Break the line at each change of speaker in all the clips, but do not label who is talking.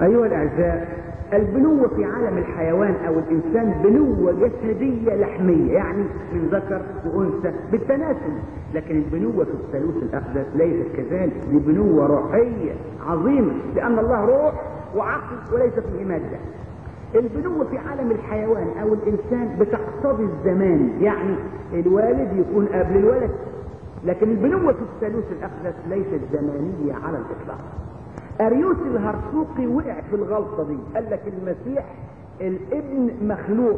أيها الأعزاء البنوة في عالم الحيوان أو الإنسان بنوة جسدية لحمية يعني من ذكر وأنثى بالتناسل لكن البنوة في الثالوث الأقدس ليست كذلك دي بنوة روحية عظيمة لأن الله روح وعقل وليس فيه مادة البنوة في عالم الحيوان أو الإنسان بتقتضي الزمان يعني الوالد يكون قبل الولد لكن البنوة في الثالوث الأقدس ليست زمانية على الإطلاق أريوس الهرسوقي وقع في الغلطة دي قال لك المسيح الابن مخلوق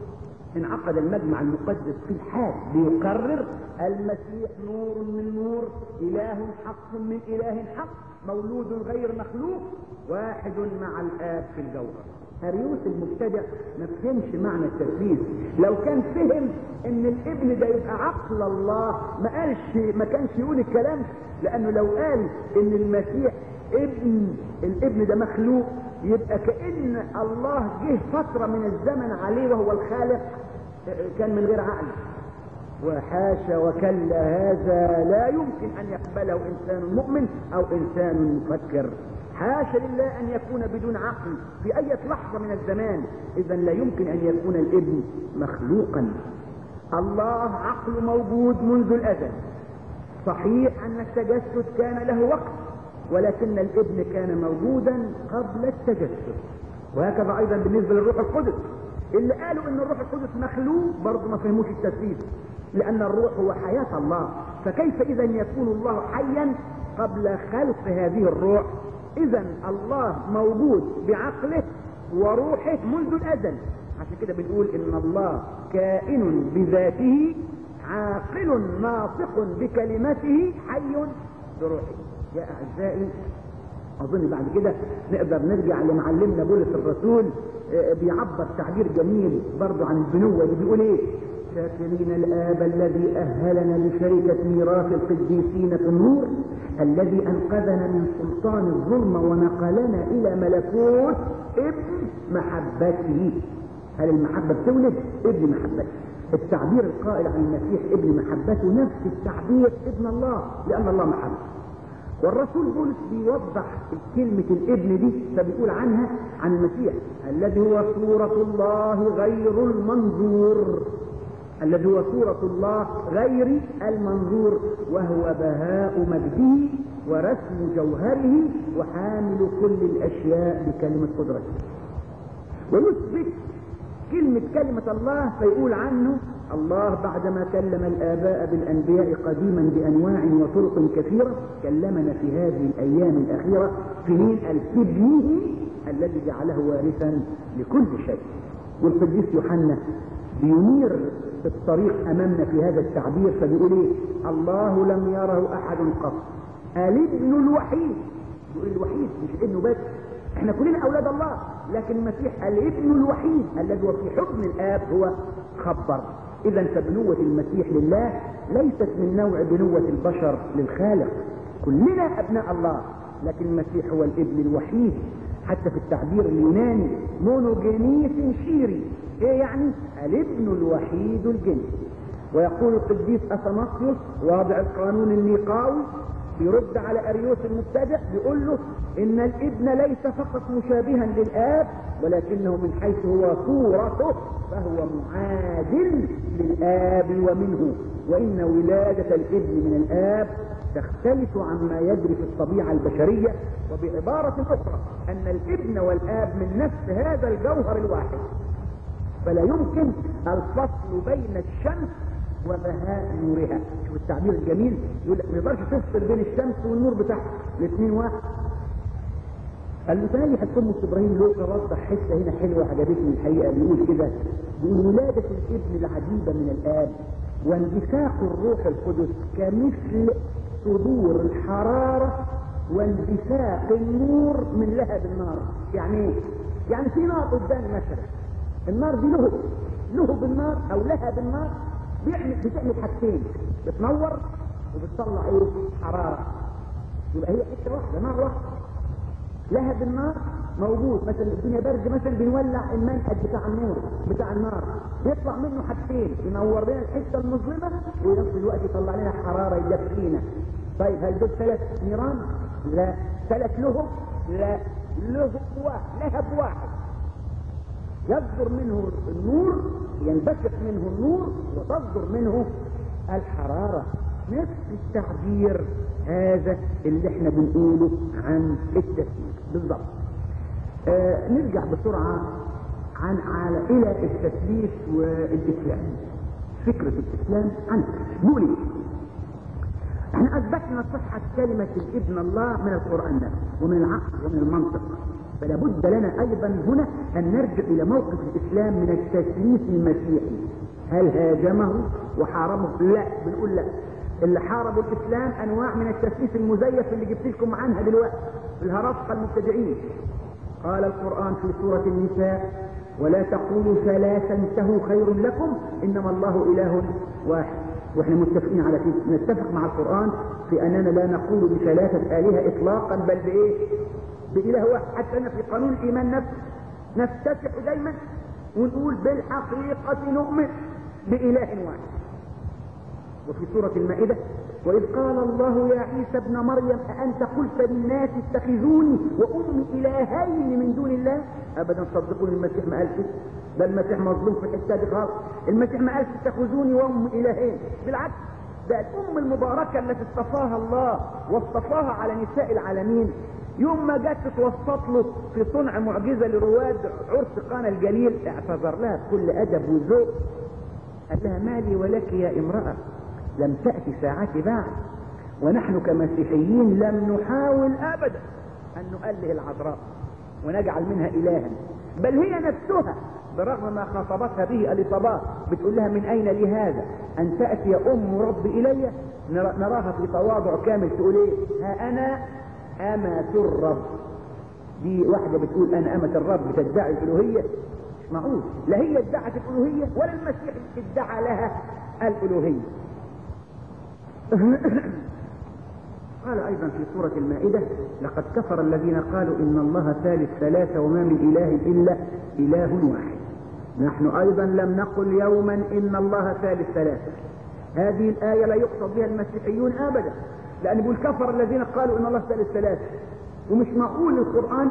انعقد المجمع المقدس في الحال بيقرر المسيح نور من نور إله حق من إله حق مولود غير مخلوق واحد مع الآب في الجوهر أريوس المبتدع ما فهمش معنى التثليث لو كان فهم ان الابن ده يبقى عقل الله ما قالش ما كانش يقول الكلام لانه لو قال ان المسيح ابن الابن ده مخلوق يبقى كأن الله جه فترة من الزمن عليه وهو الخالق كان من غير عقل وحاشا وكلا هذا لا يمكن ان يقبله انسان مؤمن او انسان مفكر حاشا لله ان يكون بدون عقل في اي لحظة من الزمان اذا لا يمكن ان يكون الابن مخلوقا الله عقل موجود منذ الازل صحيح ان التجسد كان له وقت ولكن الابن كان موجودا قبل التجسد وهكذا ايضا بالنسبة للروح القدس اللي قالوا ان الروح القدس مخلوق برضه ما فهموش التثبيت لان الروح هو حياة الله فكيف اذا يكون الله حيا قبل خلق هذه الروح اذا الله موجود بعقله وروحه منذ الازل عشان كده بنقول ان الله كائن بذاته عاقل ناطق بكلمته حي بروحه يا اعزائي اظن بعد كده نقدر نرجع لمعلمنا بولس الرسول بيعبر تعبير جميل برضه عن البنوة اللي بيقول ايه شاكرين الآب الذي أهلنا لشركة ميراث القديسين في النور الذي أنقذنا من سلطان الظلمة ونقلنا إلى ملكوت ابن محبته هل المحبة بتولد ابن محبته التعبير القائل عن المسيح ابن محبته نفس التعبير ابن الله لأن الله محبه والرسول بولس بيوضح كلمة الابن دي فبيقول عنها عن المسيح الذي هو صورة الله غير المنظور الذي هو صورة الله غير المنظور وهو بهاء مجده ورسم جوهره وحامل كل الأشياء بكلمة قدرته ويثبت كلمة كلمة الله فيقول عنه الله بعدما كلم الآباء بالأنبياء قديما بأنواع وطرق كثيرة كلمنا في هذه الأيام الأخيرة في مين ابنه الذي جعله وارثا لكل شيء والقديس يوحنا بينير الطريق أمامنا في هذا التعبير فبيقول إيه الله لم يره أحد قط الابن الوحيد يقول الوحيد مش ابنه بس احنا كلنا أولاد الله لكن المسيح الابن الوحيد الذي هو في حكم الآب هو خبر اذا فبنوة المسيح لله ليست من نوع بنوة البشر للخالق كلنا ابناء الله لكن المسيح هو الابن الوحيد حتى في التعبير اليوناني مونوجينيس شيري ايه يعني الابن الوحيد الجنسي ويقول القديس اثناسيوس واضع القانون النيقاوي بيرد على اريوس المبتدع بيقول له ان الابن ليس فقط مشابها للاب ولكنه من حيث هو صورته فهو معادل للاب ومنه وان ولادة الابن من الاب تختلف عما يجري في الطبيعة البشرية وبعبارة اخرى ان الابن والاب من نفس هذا الجوهر الواحد فلا يمكن الفصل بين الشمس وبهاء نورها شوف التعبير الجميل يقول لك ما يقدرش تفصل بين الشمس والنور بتاعها الاثنين واحد قال له تاني هتكون ابراهيم له وضح حته هنا حلوه عجبتني الحقيقه بيقول كده بيقول ولاده الابن العجيبه من الاب واندفاق الروح القدس كمثل صدور الحراره واندفاق النور من لهب النار يعني ايه؟ يعني في نار قدامي مثلا النار دي لهب لهب النار او لهب النار بيعمل بتعمل حاجتين بتنور وبتطلع ايه حراره يبقى هي حته واحده نار واحده لهب النار موجود مثلا الدنيا برد مثلا بنولع المنهج بتاع النور بتاع النار بيطلع منه حاجتين ينور لنا الحته المظلمه وفي نفس الوقت يطلع لنا حراره يدفينا طيب هل دول ثلاث نيران لا ثلاث لهب لا له واحد لهب واحد يصدر منه النور ينبثق منه النور وتصدر منه الحرارة نفس التعبير هذا اللي احنا بنقوله عن التسليم بالضبط آه نرجع بسرعة عن على الى التثليث والاسلام فكرة الاسلام عن نقول ايه احنا اثبتنا صحة كلمة الابن الله من القرآن نفسه ومن العقل ومن المنطق فلا بد لنا ايضا هنا ان نرجع الى موقف الاسلام من التثليث المسيحي هل هاجمه وحاربه لا بنقول لا اللي حاربوا الاسلام انواع من التثليث المزيف اللي جبت لكم عنها دلوقتي الهرطقه المبتدعين قال القرآن في سورة النساء ولا تقولوا ثلاثا انتهوا خير لكم انما الله اله واحد واحنا متفقين على كده نتفق مع القرآن في اننا لا نقول بثلاثة الهة اطلاقا بل بايه باله واحد حتى انا في قانون الايمان نفسه نفتتح دايما ونقول بالحقيقة نؤمن بإله واحد وفي سورة المائدة وإذ قال الله يا عيسى ابن مريم أأنت قلت للناس اتخذوني وأمي إلهين من دون الله أبدا صدقوني المسيح ما قالش ده المسيح مظلوم في الحتة دي خالص المسيح ما قالش اتخذوني وأمي إلهين بالعكس ده الأم المباركة التي اصطفاها الله واصطفاها على نساء العالمين يوم ما جت تتوسط له في صنع معجزة لرواد عرس قانا الجليل اعتذر لها بكل أدب وذوق قال لها مالي ولك يا امرأة لم تأتي ساعتي بعد ونحن كمسيحيين لم نحاول أبدا أن نؤله العذراء ونجعل منها إلها بل هي نفسها برغم ما خاطبتها به الإصابات بتقول لها من أين لي هذا أن تأتي أم رب إلي نراها في تواضع كامل تقول إيه ها أنا أمة الرب دي واحدة بتقول أنا أمة الرب بتدعي الألوهية مش معقول لا هي ادعت الألوهية ولا المسيح ادعى لها الألوهية قال ايضا في سورة المائدة لقد كفر الذين قالوا ان الله ثالث ثلاثة وما من اله الا اله واحد نحن ايضا لم نقل يوما ان الله ثالث ثلاثة هذه الاية لا يقصد بها المسيحيون ابدا لان يقول كفر الذين قالوا ان الله ثالث ثلاثة ومش معقول القرآن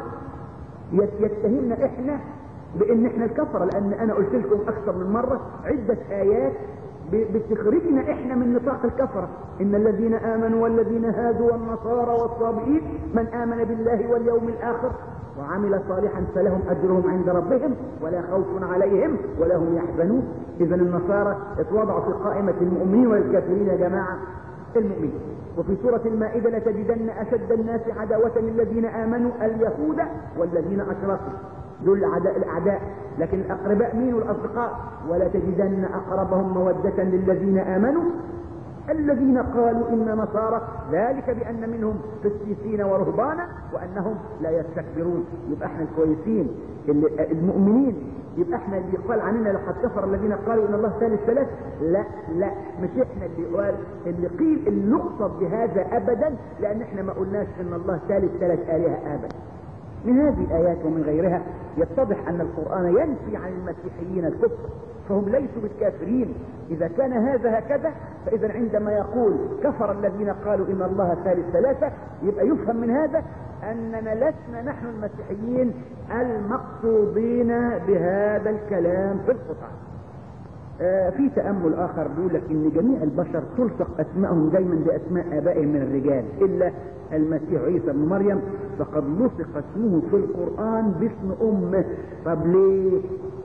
يتهمنا احنا بان احنا الكفرة لان انا قلت لكم اكثر من مرة عدة ايات بتخرجنا احنا من نطاق الكفرة ان الذين امنوا والذين هادوا والنصارى والصابئين من امن بالله واليوم الاخر وعمل صالحا فلهم اجرهم عند ربهم ولا خوف عليهم ولا هم يحزنون اذا النصارى اتوضعوا في قائمة المؤمنين والكافرين يا جماعة المؤمنين وفي سورة المائدة لتجدن اشد الناس عداوة للذين امنوا اليهود والذين اشركوا دول الاعداء الاعداء لكن الاقرباء مين والاصدقاء ولا تجدن اقربهم مودة للذين امنوا الذين قالوا ان نصارى ذلك بان منهم قسيسين ورهبانا وانهم لا يستكبرون يبقى احنا الكويسين المؤمنين يبقى احنا اللي قال عننا لقد كفر الذين قالوا ان الله ثالث ثلاث لا لا مش احنا اللي قال اللي قيل اللي نقصد بهذا ابدا لان احنا ما قلناش ان الله ثالث ثلاث الهه ابدا من هذه الآيات ومن غيرها يتضح أن القرآن ينفي عن المسيحيين الكفر فهم ليسوا بالكافرين إذا كان هذا هكذا فإذا عندما يقول كفر الذين قالوا إن الله ثالث ثلاثة يبقى يفهم من هذا أننا لسنا نحن المسيحيين المقصودين بهذا الكلام في القرآن آه في تأمل آخر بيقول لك إن جميع البشر تلصق أسمائهم دايما بأسماء آبائهم من الرجال إلا المسيح عيسى بن مريم فقد لصق اسمه في القرآن باسم أمه طب ليه؟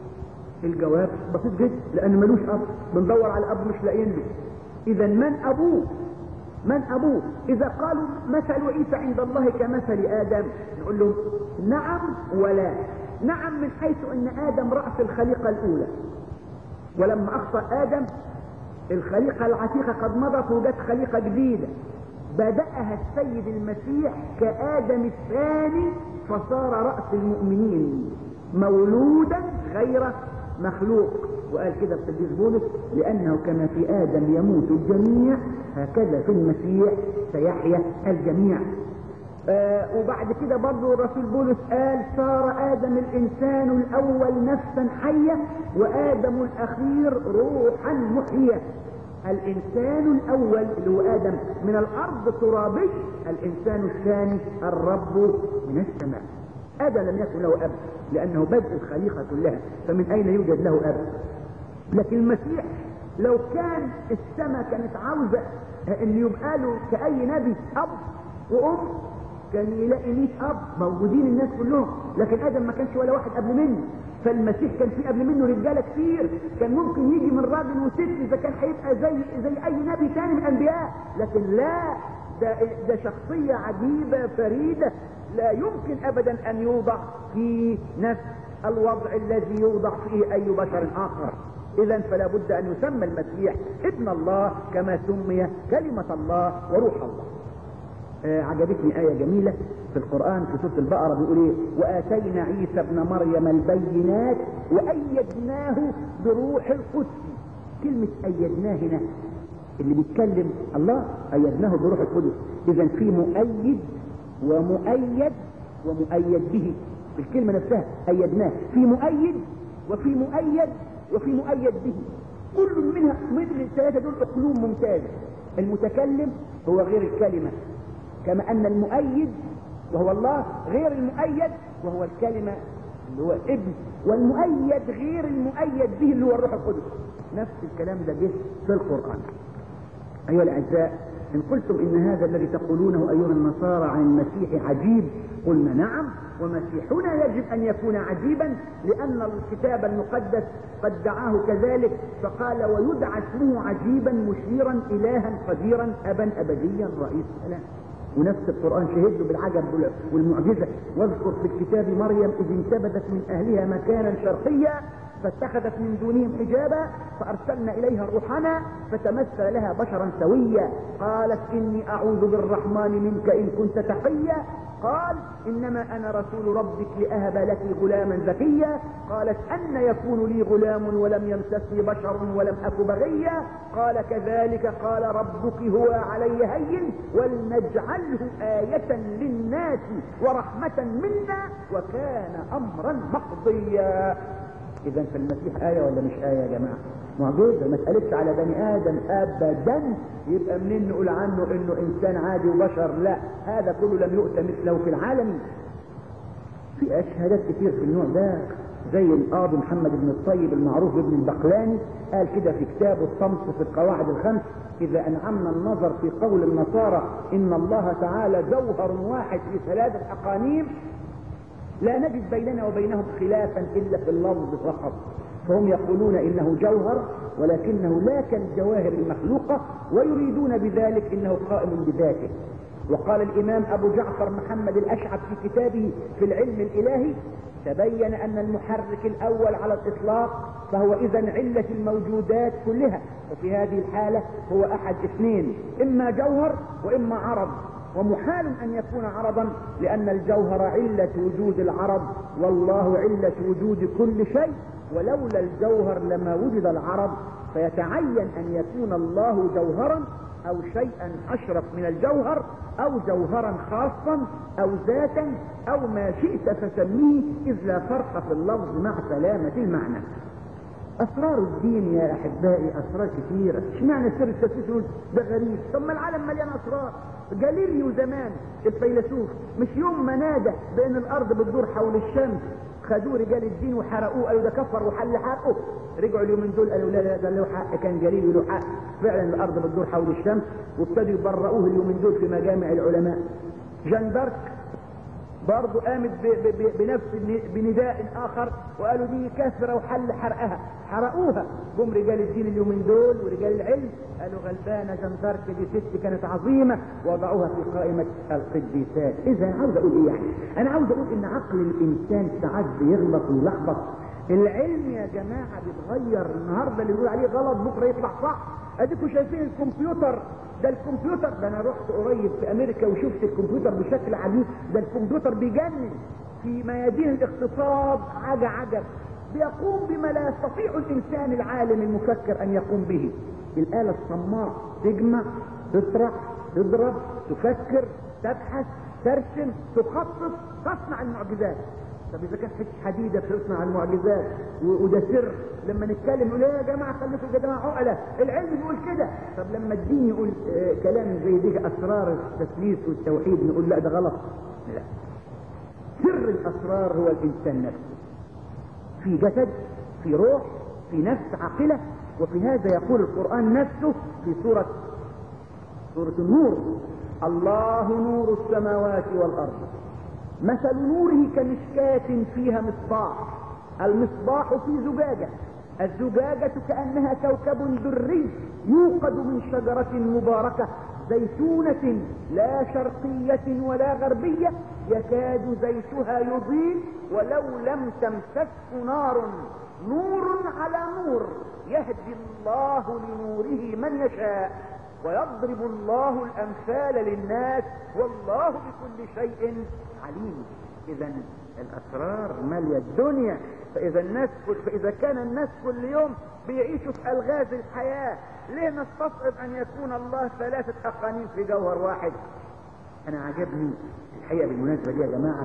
الجواب بسيط جدا لأنه ملوش أب بندور على أب مش لاقيين له إذا من أبوه؟ من أبوه؟ إذا قالوا مثل عيسى عند الله كمثل آدم نقول لهم نعم ولا نعم من حيث أن آدم رأس الخليقة الأولى ولما أخطأ آدم الخليقة العتيقة قد مضت وجت خليقة جديدة بدأها السيد المسيح كآدم الثاني فصار رأس المؤمنين مولودا غير مخلوق وقال كده القديس بولس لأنه كما في آدم يموت الجميع هكذا في المسيح سيحيا الجميع آه وبعد كده برضه الرسول بولس قال صار آدم الإنسان الأول نفسا حية وآدم الأخير روحا محية الإنسان الأول اللي هو آدم من الأرض ترابي الإنسان الثاني الرب من السماء ادم لم يكن له اب لانه بدء الخليقه كلها فمن اين يوجد له اب لكن المسيح لو كان السماء كانت عاوزه ان يبقى له كاي نبي اب وام كان يلاقي 100 اب موجودين الناس كلهم لكن ادم ما كانش ولا واحد قبل منه فالمسيح كان في قبل منه رجاله كتير كان ممكن يجي من راجل وست اذا كان هيبقى زي زي اي نبي تاني من الانبياء لكن لا ده ده شخصيه عجيبه فريده لا يمكن ابدا ان يوضع في نفس الوضع الذي يوضع فيه اي بشر اخر اذا فلا بد ان يسمى المسيح ابن الله كما سمي كلمه الله وروح الله آه عجبتني آية جميلة في القرآن في سورة البقرة بيقول إيه وآتينا عيسى ابن مريم البينات وأيدناه بروح القدس كلمة أيدناه هنا اللي بيتكلم الله أيدناه بروح القدس إذا في مؤيد ومؤيد ومؤيد به في الكلمة نفسها أيدناه في مؤيد وفي مؤيد وفي مؤيد به كل منها من الثلاثة دول أقلوم ممتازة المتكلم هو غير الكلمة كما أن المؤيد وهو الله غير المؤيد وهو الكلمة اللي هو الابن والمؤيد غير المؤيد به اللي هو الروح القدس نفس الكلام ده جه في القرآن أيها الأعزاء إن قلتم إن هذا الذي تقولونه أيها النصارى عن المسيح عجيب قلنا نعم ومسيحنا يجب أن يكون عجيبا لأن الكتاب المقدس قد دعاه كذلك فقال ويدعى اسمه عجيبا مشيرا إلها قديرا أبا أبديا رئيس السلام ونفس القرآن شهد له بالعجب والمعجزة واذكر في الكتاب مريم إذ انتبذت من أهلها مكانا شرقيا فاتخذت من دونهم حجابا فأرسلنا إليها روحنا فتمثل لها بشرا سويا قالت إني أعوذ بالرحمن منك إن كنت تقيا قال إنما أنا رسول ربك لأهب لك غلاما زكيا قالت أن يكون لي غلام ولم يمسسني بشر ولم أك بغيا قال كذلك قال ربك هو علي هين ولنجعله آية للناس ورحمة منا وكان أمرا مقضيا إذا فالمسيح آية ولا مش آية يا جماعة؟ معجزة ما اتقالتش على بني آدم أبدا يبقى منين نقول عنه إنه إنسان عادي وبشر لا هذا كله لم يؤت مثله في العالم في أشهادات كتير في النوع ده زي القاضي محمد بن الطيب المعروف ابن البقلاني قال كده في كتابه الصمت في القواعد الخمس إذا أنعمنا النظر في قول النصارى إن الله تعالى جوهر واحد في ثلاثة أقانيم لا نجد بيننا وبينهم خلافا إلا في اللفظ فقط فهم يقولون إنه جوهر ولكنه لا كالجواهر المخلوقة ويريدون بذلك إنه قائم بذاته وقال الإمام أبو جعفر محمد الأشعث في كتابه في العلم الإلهي تبين أن المحرك الأول على الإطلاق فهو إذا علة الموجودات كلها وفي هذه الحالة هو أحد اثنين إما جوهر وإما عرض ومحال أن يكون عرضا لأن الجوهر علة وجود العرض والله علة وجود كل شيء ولولا الجوهر لما وجد العرض فيتعين أن يكون الله جوهرا أو شيئا أشرف من الجوهر أو جوهرا خاصا أو ذاتا أو ما شئت فسميه إذ لا فرق في اللفظ مع سلامة المعنى اسرار الدين يا احبائي اسرار كثيره اشمعنى سر التسلسل ده غريب طب ما العالم مليان اسرار جاليليو زمان الفيلسوف مش يوم ما نادى بان الارض بتدور حول الشمس خدوه رجال الدين وحرقوه قالوا ده كفر وحل حقه رجعوا اليومين دول قالوا لا لا ده له حق كان جليل له حق فعلا الارض بتدور حول الشمس وابتدوا يبرؤوه اليومين دول في مجامع العلماء جان دارك برضه قامت بنفس بنداء اخر وقالوا دي كافره وحل حرقها حرقوها جم رجال الدين اليومين دول ورجال العلم قالوا غلبانه جندرك دي ست كانت عظيمه وضعوها في قائمه القديسات اذا عاوز اقول ايه يعني انا عاوز اقول ان عقل الانسان ساعات بيغلط ويلخبط العلم يا جماعه بيتغير النهارده اللي بيقول عليه غلط بكره يطلع صح اديكم شايفين الكمبيوتر ده الكمبيوتر ده انا رحت قريب في امريكا وشفت الكمبيوتر بشكل عجيب ده الكمبيوتر بيجنن في ميادين الاقتصاد حاجه عجب بيقوم بما لا يستطيع الانسان العالم المفكر ان يقوم به الاله الصماء تجمع تطرح تضرب تفكر تبحث ترسم تخطط تصنع المعجزات طب اذا كانت حته حديده بتصنع المعجزات وده سر لما نتكلم نقول ايه يا جماعه خليكم يا جماعه عقله العلم بيقول كده طب لما الدين يقول آه كلام زي دي اسرار التثليث والتوحيد نقول لا ده غلط لا سر الاسرار هو الانسان نفسه في جسد في روح في نفس عاقلة وفي هذا يقول القرآن نفسه في سورة سورة النور الله نور السماوات والأرض مثل نوره كمشكاة فيها مصباح المصباح في زجاجة الزجاجة كأنها كوكب دري يوقد من شجرة مباركة زيتونة لا شرقية ولا غربية يكاد زيتها يضيء ولو لم تمسسه نار نور على نور يهدي الله لنوره من يشاء ويضرب الله الامثال للناس والله بكل شيء عليم اذا الاسرار ماليه الدنيا فاذا الناس كل فاذا كان الناس كل يوم بيعيشوا في الغاز الحياه ليه نستصعب ان يكون الله ثلاثه اقانيم في جوهر واحد انا عجبني الحقيقه بالمناسبه دي يا جماعه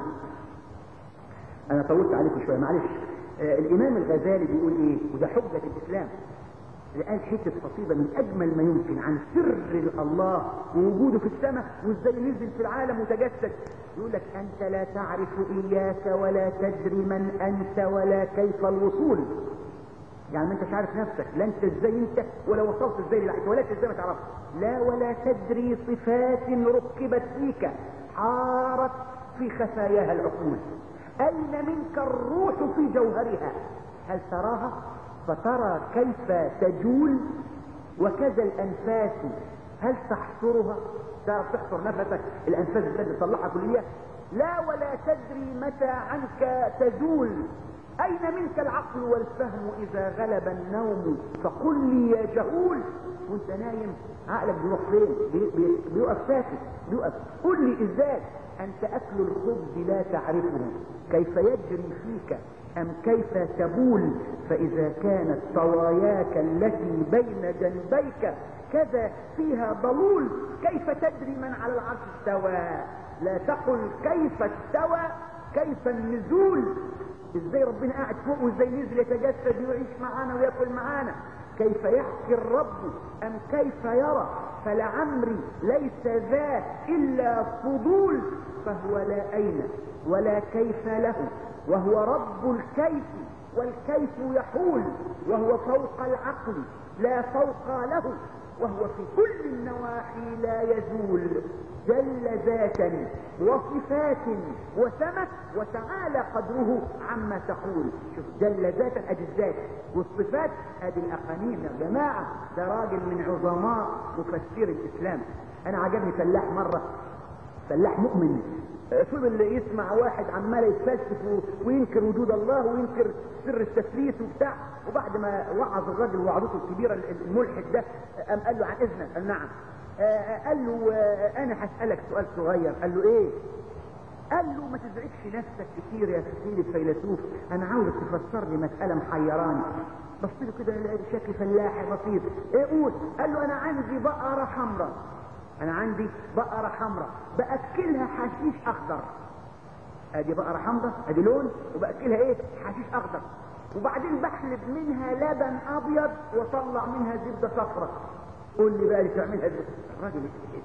انا طولت عليكم شويه معلش آه الامام الغزالي بيقول ايه وده حجه الاسلام قال حته قصيده من اجمل ما يمكن عن سر الله ووجوده في السماء وازاي نزل في العالم وتجسد يقول لك انت لا تعرف اياك ولا تدري من انت ولا كيف الوصول يعني ما انتش عارف نفسك لا انت ازاي انت ولا وصلت ازاي للعيش ولا انت ازاي ما تعرفش لا ولا تدري صفات ركبت فيك حارت في خفاياها العقول اين منك الروح في جوهرها هل تراها فترى كيف تجول وكذا الانفاس هل تحصرها تعرف تحصر نفسك الانفاس التي تطلعها كلية لا ولا تدري متى عنك تزول اين منك العقل والفهم اذا غلب النوم فقل لي يا جهول وانت نايم عقلك بيروح فين بي بي بيقف ساكت بيقف قل لي ازاي انت اكل الخبز لا تعرفه كيف يجري فيك أم كيف تبول فإذا كانت طواياك التي بين جنبيك كذا فيها ضلول كيف تدري من على العرش استوى لا تقل كيف استوى كيف النزول ازاي ربنا قاعد فوق وازاي نزل يتجسد ويعيش معانا وياكل معانا كيف يحكي الرب ام كيف يرى فلعمري ليس ذا الا فضول فهو لا اين ولا كيف له وهو رب الكيف والكيف يحول وهو فوق العقل لا فوق له وهو في كل النواحي لا يزول جل ذاتا وصفات وسمت وتعالى قدره عما تقول شوف جل ذاتا ادي الذات والصفات ادي الاقانيم يا جماعه ده راجل من عظماء مفسر الاسلام انا عجبني فلاح مره فلاح مؤمن فضل يسمع واحد عمال يتفلسف وينكر وجود الله وينكر سر التثليث وبتاع وبعد ما وعظ الراجل وعظته الكبيره الملحد ده قام قال له عن اذنك قال نعم قال له انا هسالك سؤال صغير قال له ايه قال له ما تزعجش نفسك كتير يا سيدي الفيلسوف انا عاوزك تفسر لي مساله محيراني بص له كده بشكل فلاحي بسيط ايه قول قال له انا عندي بقره حمراء انا عندي بقرة حمراء باكلها حشيش اخضر ادي بقرة حمراء ادي لون وباكلها ايه حشيش اخضر وبعدين بحلب منها لبن ابيض واطلع منها زبدة صفراء قول لي بقى اللي تعملها دي الراجل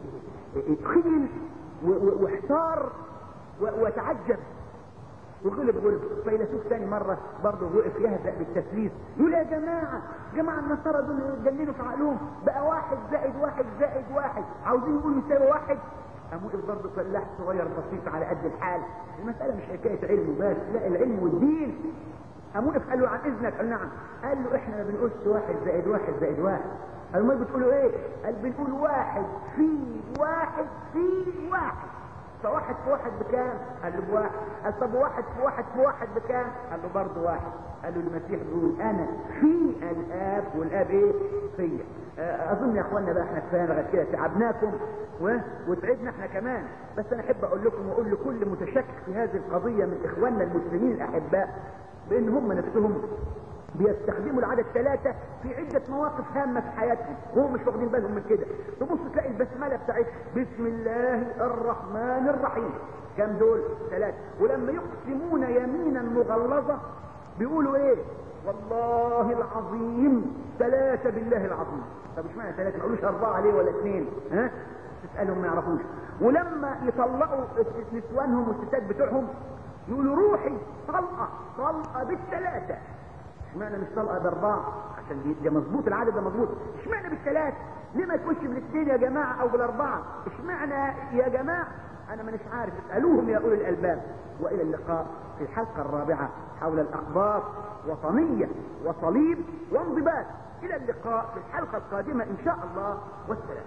اتخيل واحتار وتعجب وغلب غلب فيلسوف ثاني مرة برضه وقف يهزأ بالتثليث يقول يا جماعة جماعة النصارى دول جننوا في عقلهم بقى واحد زائد واحد زائد واحد عاوزين يقولوا يساوي واحد قام وقف برضه فلاح صغير بسيط على قد الحال المسألة مش حكاية علم بس لا العلم والدين قام وقف قال له عن اذنك قال نعم قال له احنا ما بنقولش واحد زائد واحد زائد واحد قالوا ما بتقولوا ايه قال بنقول واحد في واحد في واحد فواحد في واحد بكام قال له بواحد قال طب واحد في واحد في واحد بكام قال له برضه واحد قال له المسيح بيقول انا في الاب والاب ايه فيا اظن يا اخوانا بقى احنا كفايه لغايه كده تعبناكم و... وتعبنا احنا كمان بس انا احب اقول لكم واقول لكل متشكك في هذه القضيه من اخواننا المسلمين الاحباء بان هم نفسهم بيستخدموا العدد ثلاثة في عدة مواقف هامة في حياتهم وهم مش واخدين بالهم من كده تبص تلاقي البسملة بتاعت بسم الله الرحمن الرحيم كم دول ثلاثة ولما يقسمون يمينا مغلظة بيقولوا ايه والله العظيم ثلاثة بالله العظيم طب مش معنى ثلاثة ما يقولوش أربعة ليه ولا اثنين ها تسألهم ما يعرفوش ولما يطلقوا نسوانهم والستات بتوعهم يقولوا روحي طلقة طلقة بالثلاثة اشمعنى مش طلقة باربعة عشان دي- ده مظبوط العدد ده مظبوط اشمعنى بالثلاثة ليه ما تخش بالاثنين يا جماعة او بالاربعة اشمعنى يا جماعة انا مانيش عارف اسألوهم يا اولي الالباب والى اللقاء في الحلقة الرابعة حول الاخبار وطنية وصليب وانضباط الى اللقاء في الحلقة القادمة ان شاء الله والسلام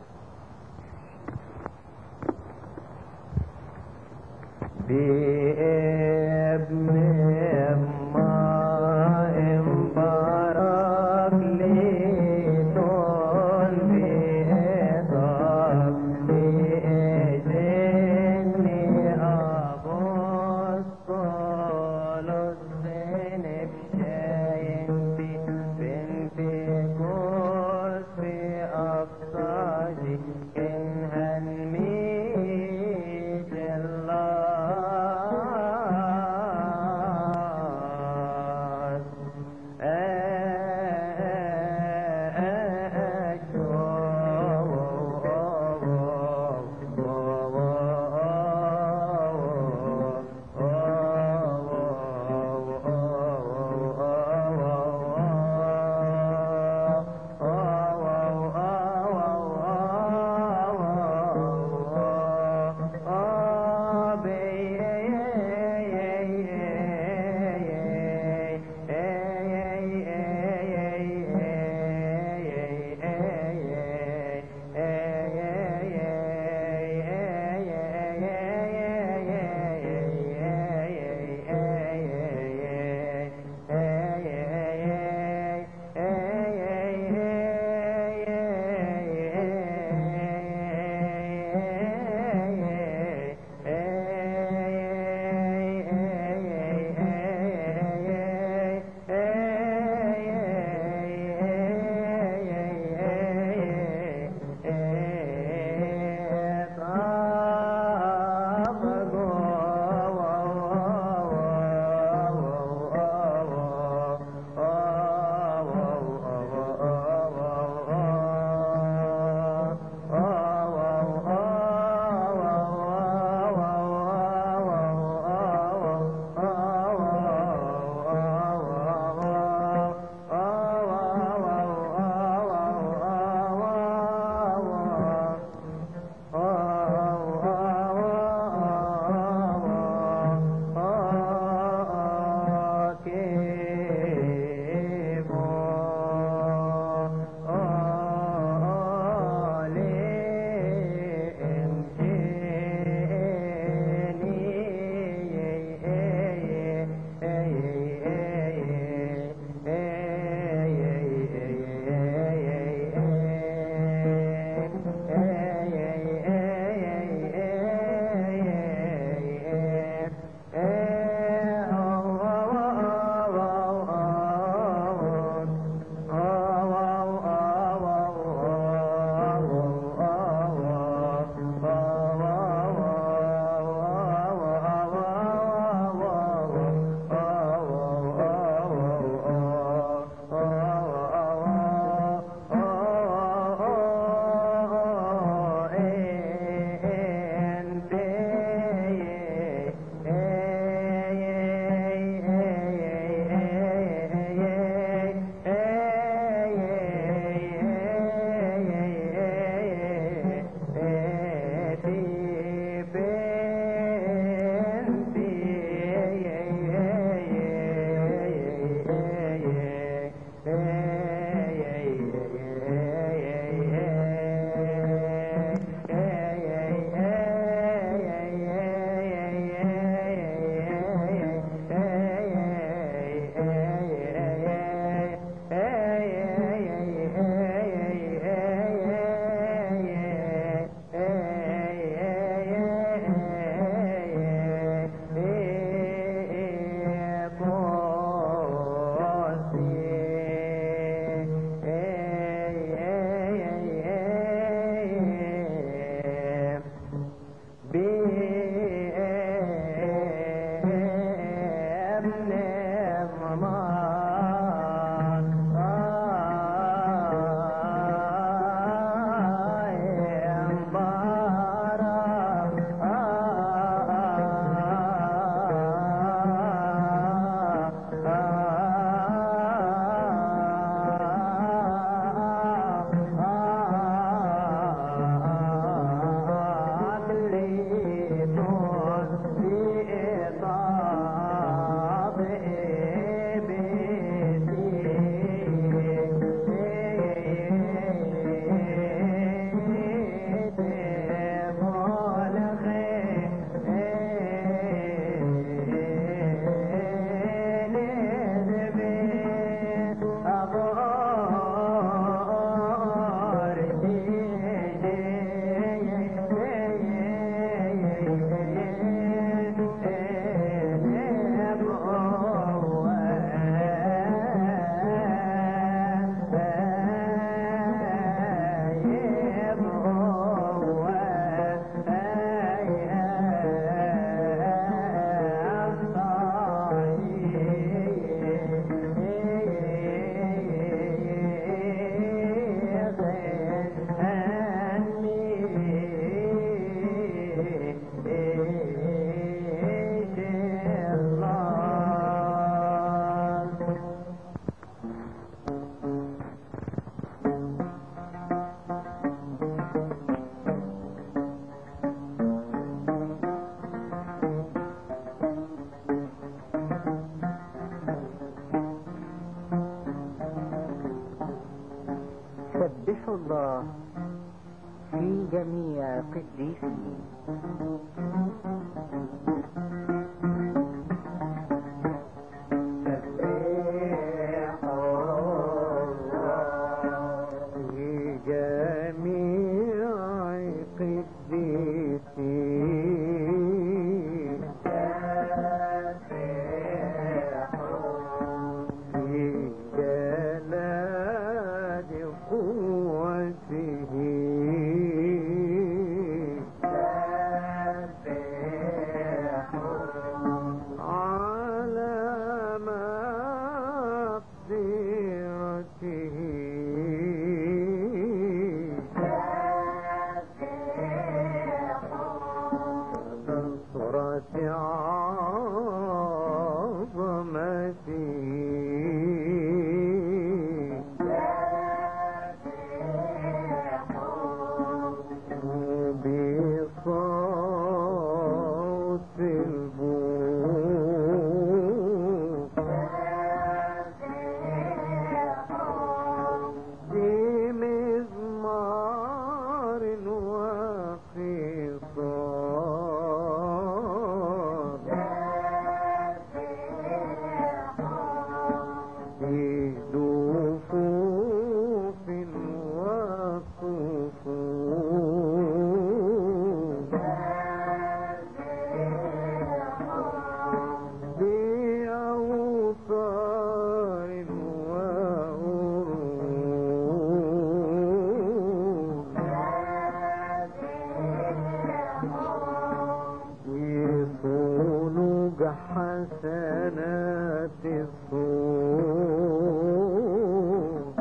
بابن ماء مبارك لطول بإضاف لإجني أبوصل الزين بشاين بنت قوس في أقصاجي إنها الميت الله الله في جميع قديسه في جميع قديسه في جلال قوته على مقدرته نصرة عظمته بصوت البوق بمزمار وقصار في دفوف وصفوف بأوصار وعروض يصونج حسنات الصوم